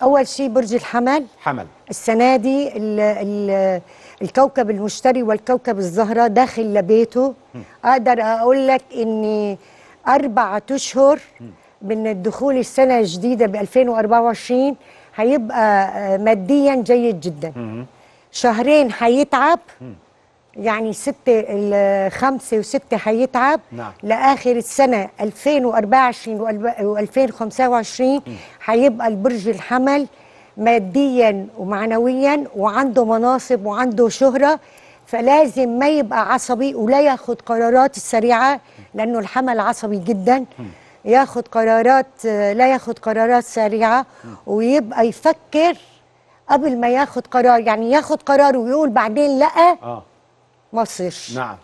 اول شيء برج الحمل حمل السنه دي ال ال الكوكب المشتري والكوكب الزهره داخل لبيته اقدر اقول لك اني اربعة اشهر من الدخول السنه الجديده ب 2024 هيبقى آه، ماديا جيد جدا شهرين هيتعب يعني ستة ال- خمسة وستة هيتعب نعم. لآخر السنة 2024 و 2025 هيبقى البرج الحمل ماديا ومعنويا وعنده مناصب وعنده شهرة فلازم ما يبقى عصبي ولا ياخد قرارات السريعة لأنه الحمل عصبي جدا ياخد قرارات آه، لا ياخد قرارات سريعة ويبقى يفكر قبل ما ياخد قرار يعني ياخد قرار ويقول بعدين لا اه ما تصيرش نعم